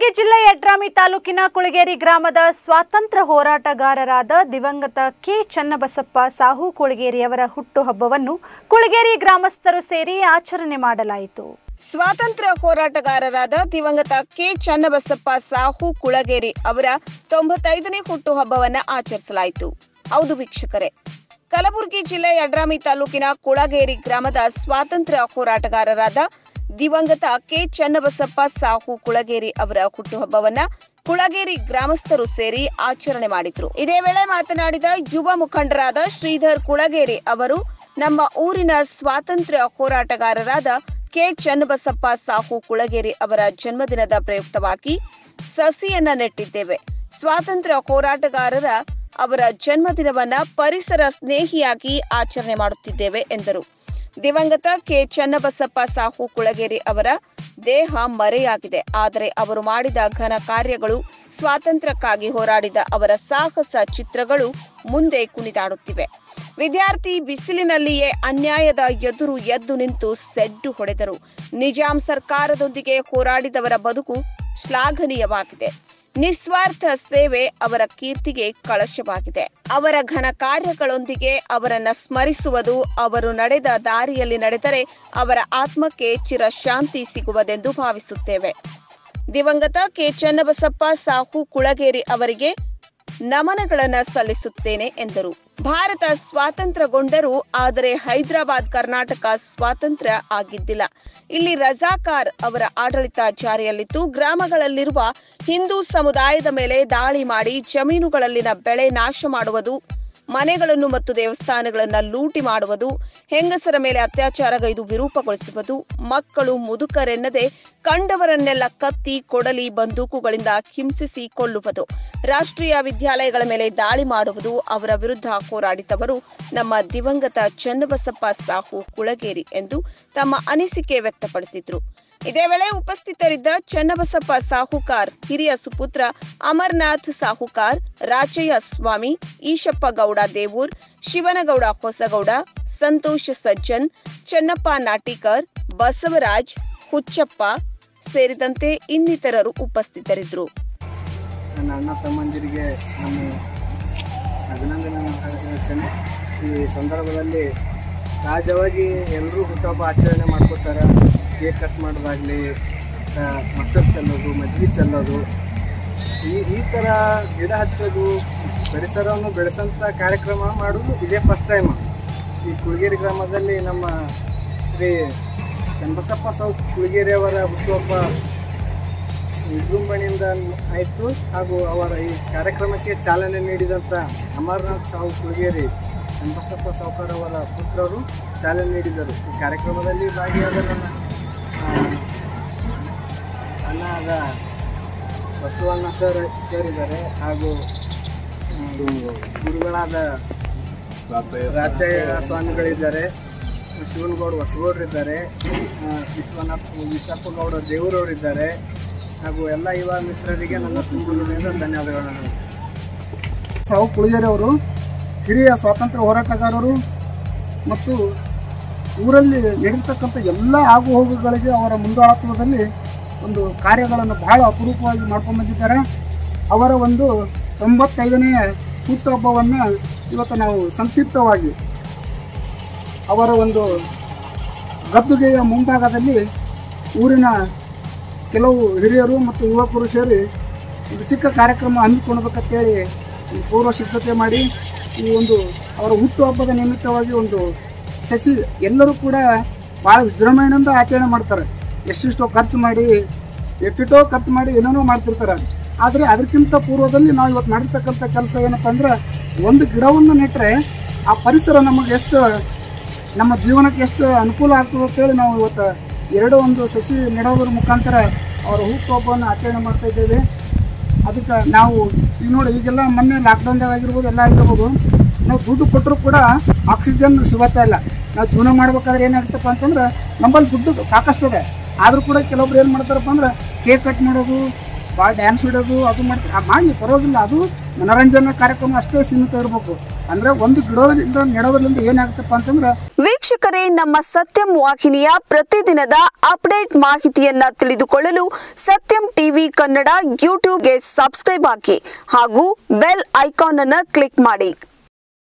ಕಲಬುರಗಿ ಜಿಲ್ಲೆ ಯಡ್ರಾಮಿ ತಾಲೂಕಿನ ಕುಳಗೇರಿ ಗ್ರಾಮದ ಸ್ವಾತಂತ್ರ್ಯ ಹೋರಾಟಗಾರರಾದ ದಿವಂಗತ ಕೆ ಚನ್ನಬಸಪ್ಪ ಸಾಹು ಕುಳಗೇರಿಯವರ ಹುಟ್ಟುಹಬ್ಬವನ್ನು ಕುಳಗೇರಿ ಗ್ರಾಮಸ್ಥರು ಸೇರಿ ಆಚರಣೆ ಮಾಡಲಾಯಿತು ಸ್ವಾತಂತ್ರ್ಯ ಹೋರಾಟಗಾರರಾದ ದಿವಂಗತ ಕೆ ಚನ್ನಬಸಪ್ಪ ಸಾಹು ಕುಳಗೇರಿ ಅವರ ತೊಂಬತ್ತೈದನೇ ಹುಟ್ಟುಹಬ್ಬವನ್ನ ಆಚರಿಸಲಾಯಿತು ಹೌದು ವೀಕ್ಷಕರೇ ಕಲಬುರಗಿ ಜಿಲ್ಲೆ ಯಡ್ರಾಮಿ ತಾಲೂಕಿನ ಕುಳಗೇರಿ ಗ್ರಾಮದ ಸ್ವಾತಂತ್ರ್ಯ ಹೋರಾಟಗಾರರಾದ ದಿವಂಗತ ಕೆ ಚನ್ನಬಸಪ್ಪ ಸಾಹು ಕುಳಗೇರಿ ಅವರ ಹುಟ್ಟುಹಬ್ಬವನ್ನ ಕುಳಗೇರಿ ಗ್ರಾಮಸ್ಥರು ಸೇರಿ ಆಚರಣೆ ಮಾಡಿದ್ರು ಇದೇ ವೇಳೆ ಮಾತನಾಡಿದ ಯುವ ಮುಖಂಡರಾದ ಶ್ರೀಧರ್ ಕುಳಗೇರಿ ಅವರು ನಮ್ಮ ಊರಿನ ಸ್ವಾತಂತ್ರ್ಯ ಹೋರಾಟಗಾರರಾದ ಕೆ ಚನ್ನಬಸಪ್ಪ ಸಾಹು ಕುಳಗೇರಿ ಅವರ ಜನ್ಮದಿನದ ಪ್ರಯುಕ್ತವಾಗಿ ಸಸಿಯನ್ನ ನೆಟ್ಟಿದ್ದೇವೆ ಸ್ವಾತಂತ್ರ್ಯ ಹೋರಾಟಗಾರರ ಅವರ ಜನ್ಮದಿನವನ್ನ ಪರಿಸರ ಸ್ನೇಹಿಯಾಗಿ ಆಚರಣೆ ಮಾಡುತ್ತಿದ್ದೇವೆ ಎಂದರು ದಿವಂಗತ ಕೆ ಚನ್ನಬಸಪ್ಪ ಸಾಹು ಕುಳಗೇರಿ ಅವರ ದೇಹ ಮರೆಯಾಗಿದೆ ಆದರೆ ಅವರು ಮಾಡಿದ ಘನ ಕಾರ್ಯಗಳು ಸ್ವಾತಂತ್ರ್ಯಕ್ಕಾಗಿ ಹೋರಾಡಿದ ಅವರ ಸಾಹಸ ಚಿತ್ರಗಳು ಮುಂದೆ ಕುಣಿದಾಡುತ್ತಿವೆ ವಿದ್ಯಾರ್ಥಿ ಬಿಸಿಲಿನಲ್ಲಿಯೇ ಅನ್ಯಾಯದ ಎದುರು ಎದ್ದು ನಿಂತು ಸೆಡ್ಡು ಹೊಡೆದರು ನಿಜಾಂ ಸರ್ಕಾರದೊಂದಿಗೆ ಹೋರಾಡಿದವರ ಬದುಕು ಶ್ಲಾಘನೀಯವಾಗಿದೆ ನಿಸ್ವಾರ್ಥ ಸೇವೆ ಅವರ ಕೀರ್ತಿಗೆ ಕಳಶವಾಗಿದೆ ಅವರ ಘನ ಕಾರ್ಯಗಳೊಂದಿಗೆ ಅವರನ್ನ ಸ್ಮರಿಸುವುದು ಅವರು ನಡೆದ ದಾರಿಯಲ್ಲಿ ನಡೆದರೆ ಅವರ ಆತ್ಮಕ್ಕೆ ಚಿರಶಾಂತಿ ಸಿಗುವುದೆಂದು ಭಾವಿಸುತ್ತೇವೆ ದಿವಂಗತ ಕೆ ಚನ್ನಬಸಪ್ಪ ಸಾಹು ಕುಳಗೇರಿ ಅವರಿಗೆ ನಮನಗಳನ್ನ ಸಲ್ಲಿಸುತ್ತೇನೆ ಎಂದರು ಭಾರತ ಸ್ವಾತಂತ್ರ್ಯಗೊಂಡರೂ ಆದರೆ ಹೈದರಾಬಾದ್ ಕರ್ನಾಟಕ ಸ್ವಾತಂತ್ರ್ಯ ಆಗಿದ್ದಿಲ್ಲ ಇಲ್ಲಿ ರಜಾಕಾರ್ ಅವರ ಆಡಳಿತ ಜಾರಿಯಲ್ಲಿದ್ದು ಗ್ರಾಮಗಳಲ್ಲಿರುವ ಹಿಂದೂ ಸಮುದಾಯದ ಮೇಲೆ ದಾಳಿ ಮಾಡಿ ಜಮೀನುಗಳಲ್ಲಿನ ಬೆಳೆ ನಾಶ ಮಾಡುವುದು ಮನೆಗಳನ್ನು ಮತ್ತು ದೇವಸ್ಥಾನಗಳನ್ನ ಲೂಟಿ ಮಾಡುವುದು ಹೆಂಗಸರ ಮೇಲೆ ಅತ್ಯಾಚಾರಗೈದು ವಿರೂಪಗೊಳಿಸುವುದು ಮಕ್ಕಳು ಮುದುಕರೆನ್ನದೆ ಕಂಡವರನ್ನೆಲ್ಲ ಕತ್ತಿ ಕೊಡಲಿ ಬಂದೂಕುಗಳಿಂದ ಹಿಂಸಿಸಿ ಕೊಲ್ಲುವುದು ರಾಷ್ಟ್ರೀಯ ವಿದ್ಯಾಲಯಗಳ ಮೇಲೆ ದಾಳಿ ಮಾಡುವುದು ಅವರ ವಿರುದ್ಧ ಹೋರಾಡಿದವರು ನಮ್ಮ ದಿವಂಗತ ಚನ್ನಬಸಪ್ಪ ಸಾಹು ಕುಳಗೇರಿ ಎಂದು ತಮ್ಮ ಅನಿಸಿಕೆ ವ್ಯಕ್ತಪಡಿಸಿದ್ರು ಇದೇ ವೇಳೆ ಉಪಸ್ಥಿತರಿದ್ದ ಚನ್ನಬಸಪ್ಪ ಸಾಹುಕಾರ್ ಹಿರಿಯ ಸುಪುತ್ರ ಅಮರ್ನಾಥ್ ಸಾಹುಕಾರ್ ರಾಚಯ್ಯ ಸ್ವಾಮಿ ಈಶಪ್ಪ ಗೌಡ ದೇವೂರ್ ಶಿವನಗೌಡ ಹೊಸಗೌಡ ಸಂತೋಷ್ ಸಜ್ಜನ್ ಚೆನ್ನಪ್ಪ ನಾಟಿಕರ್ ಬಸವರಾಜ್ ಹುಚ್ಚಪ್ಪ ಸೇರಿದಂತೆ ಇನ್ನಿತರರು ಉಪಸ್ಥಿತರಿದ್ದರು ನನ್ನ ಅಣ್ಣ ತಮ್ಮಂದಿರಿಗೆ ನಾನು ಅಭಿನಂದನೆ ಹೇಳ್ತೇನೆ ಈ ಸಂದರ್ಭದಲ್ಲಿ ಸಹಜವಾಗಿ ಎಲ್ಲರೂ ಹುಟ್ಟುಹಬ್ಬ ಆಚರಣೆ ಮಾಡ್ಕೋತಾರೆ ಕೇಕ್ ಕಟ್ ಮಾಡೋದಾಗಲಿ ಮಸ್ಟರ್ ಚೆಲ್ಲೋದು ಮಜ್ಜಿಗೆ ಚೆಲ್ಲೋದು ಈ ಈ ಥರ ಗಿಡ ಹಚ್ಚೋದು ಪರಿಸರವನ್ನು ಬೆಳೆಸೋಂಥ ಕಾರ್ಯಕ್ರಮ ಮಾಡೋದು ಇದೇ ಫಸ್ಟ್ ಟೈಮ್ ಈ ಕುಳಗೇರಿ ಗ್ರಾಮದಲ್ಲಿ ನಮ್ಮ ಶ್ರೀ ಚನ್ನಬಸಪ್ಪ ಸೌ ಕುಳಗೇರಿ ಅವರ ಹುಟ್ಟುಹಬ್ಬ ವಿಜೃಂಭಣೆಯಿಂದ ಆಯಿತು ಹಾಗೂ ಅವರ ಈ ಕಾರ್ಯಕ್ರಮಕ್ಕೆ ಚಾಲನೆ ನೀಡಿದಂಥ ಅಮರನಾಥ್ ಸಾವು ಕುಳಗೇರಿ ಚನ್ನಬಸಪ್ಪ ಸಾವುಕಾರ ಅವರ ಪುತ್ರರು ಚಾಲನೆ ನೀಡಿದರು ಈ ಕಾರ್ಯಕ್ರಮದಲ್ಲಿ ಭಾಗಿಯಾದ ನನ್ನ ಆ, ಅಣ್ಣಾದ ಬಸವಣ್ಣ ಸರ್ ಸರ್ ಇದ್ದಾರೆ ಹಾಗೂ ಹ್ಮ್, ಗುರುಗಳಾದ ರಾಚಯ್ಯ ಸ್ವಾಮಿಗಳಿದ್ದಾರೆ ಶಿವನಗೌಡ ಹೊಸಗೌಡರಿದ್ದಾರೆ ವಿಶ್ವನಾಥ್ ವಿಶಾಪ ಗೌಡ ದೇವರವರಿದ್ದಾರೆ ಹಾಗೂ ಎಲ್ಲ ಯುವ ಮಿತ್ರರಿಗೆ ನನ್ನ ತುಂಬುವುದರಿಂದ ಧನ್ಯವಾದಗಳನ್ನು ಸಾವು ಕುಳಿಯರಿ ಅವರು ಹಿರಿಯ ಸ್ವಾತಂತ್ರ್ಯ ಹೋರಾಟಗಾರರು ಮತ್ತು ಊರಲ್ಲಿ ನಡೀತಕ್ಕಂಥ ಎಲ್ಲ ಆಗು ಹೋಗುಗಳಿಗೆ ಅವರ ಮುಂದಾಳತ್ವದಲ್ಲಿ ಒಂದು ಕಾರ್ಯಗಳನ್ನು ಬಹಳ ಅಪರೂಪವಾಗಿ ಮಾಡ್ಕೊಂಡು ಬಂದಿದ್ದಾರೆ ಅವರ ಒಂದು ತೊಂಬತ್ತೈದನೇ ಹುಟ್ಟುಹಬ್ಬವನ್ನು ಇವತ್ತು ನಾವು ಸಂಕ್ಷಿಪ್ತವಾಗಿ ಅವರ ಒಂದು ಗದ್ದುಗೆಯ ಮುಂಭಾಗದಲ್ಲಿ ಊರಿನ ಕೆಲವು ಹಿರಿಯರು ಮತ್ತು ಯುವಕರು ಸೇರಿ ಒಂದು ಚಿಕ್ಕ ಕಾರ್ಯಕ್ರಮ ಹಮ್ಮಿಕೊಳ್ಬೇಕಂತೇಳಿ ಈ ಪೂರ್ವ ಸಿದ್ಧತೆ ಮಾಡಿ ಈ ಒಂದು ಅವರ ಹುಟ್ಟುಹಬ್ಬದ ನಿಮಿತ್ತವಾಗಿ ಒಂದು ಸಸಿ ಎಲ್ಲರೂ ಕೂಡ ಭಾಳ ವಿಜೃಂಭಣೆಯಿಂದ ಆಚರಣೆ ಮಾಡ್ತಾರೆ ಎಷ್ಟೆಷ್ಟೋ ಖರ್ಚು ಮಾಡಿ ಎಷ್ಟಿಷ್ಟೋ ಖರ್ಚು ಮಾಡಿ ಏನೇನೋ ಮಾಡ್ತಿರ್ತಾರೆ ಆದರೆ ಅದಕ್ಕಿಂತ ಪೂರ್ವದಲ್ಲಿ ನಾವು ಇವತ್ತು ಮಾಡಿರ್ತಕ್ಕಂಥ ಕೆಲಸ ಏನಪ್ಪ ಅಂದ್ರೆ ಒಂದು ಗಿಡವನ್ನು ನೆಟ್ಟರೆ ಆ ಪರಿಸರ ನಮಗೆ ಎಷ್ಟು ನಮ್ಮ ಜೀವನಕ್ಕೆ ಎಷ್ಟು ಅನುಕೂಲ ಆಗ್ತದೆ ಅಂತೇಳಿ ನಾವು ಇವತ್ತು ಎರಡು ಒಂದು ಸಸಿ ನೆಡೋದ್ರ ಮುಖಾಂತರ ಅವರ ಹುಟ್ಟುಹಬ್ಬವನ್ನು ಆಚರಣೆ ಮಾಡ್ತಾ ಇದ್ದೇವೆ ಅದಕ್ಕೆ ನಾವು ಈಗ ನೋಡಿ ಈಗೆಲ್ಲ ಮೊನ್ನೆ ಲಾಕ್ಡೌನ್ದಾಗ ಆಗಿರ್ಬೋದು ಎಲ್ಲ ಆಗಿರ್ಬೋದು ನಾವು ದುಡ್ಡು ಕೊಟ್ಟರು ಕೂಡ ಆಕ್ಸಿಜನ್ ಸಿಗತ್ತಾ ಇಲ್ಲ ನಾವು ಜೀವನ ಮಾಡ್ಬೇಕಾದ್ರೆ ಏನಾಗುತ್ತಪ್ಪ ಅಂತಂದ್ರೆ ನಮ್ಮಲ್ಲಿ ದುಡ್ಡು ಸಾಕಷ್ಟು ಇದೆ ಆದರೂ ಕೂಡ ಕೆಲವೊಬ್ರು ಏನು ಮಾಡ್ತಾರಪ್ಪ ಅಂದ್ರೆ ಕೇಕ್ ಕಟ್ ಮಾಡೋದು ಭಾಳ ಡ್ಯಾನ್ಸ್ ಇಡೋದು ಅದು ಮಾಡ್ತಾರೆ ಆ, ಮಾಡಿ ಪರವಾಗಿಲ್ಲ ಅದು ಮನೋರಂಜನಾ ಕಾರ್ಯಕ್ರಮ ಅಷ್ಟೇ ಸೀಮಿತ ಇರಬೇಕು ಅಂದರೆ ಒಂದು ಗಿಡೋದ್ರಿಂದ ನೆಡೋದ್ರಿಂದ ಏನಾಗುತ್ತಪ್ಪ ಅಂತಂದ್ರೆ ವೀಕ್ಷಕರೇ ನಮ್ಮ ಸತ್ಯಂ ವಾಹಿನಿಯ ಪ್ರತಿದಿನದ ಅಪ್ಡೇಟ್ ಮಾಹಿತಿಯನ್ನ ತಿಳಿದುಕೊಳ್ಳಲು ಸತ್ಯಂ ಟಿವಿ ಕನ್ನಡ ಯೂಟ್ಯೂಬ್ಗೆ ಸಬ್ಸ್ಕ್ರೈಬ್ ಹಾಕಿ ಹಾಗೂ ಬೆಲ್ ಐಕಾನ್ ಅನ್ನು ಕ್ಲಿಕ್ ಮಾಡಿ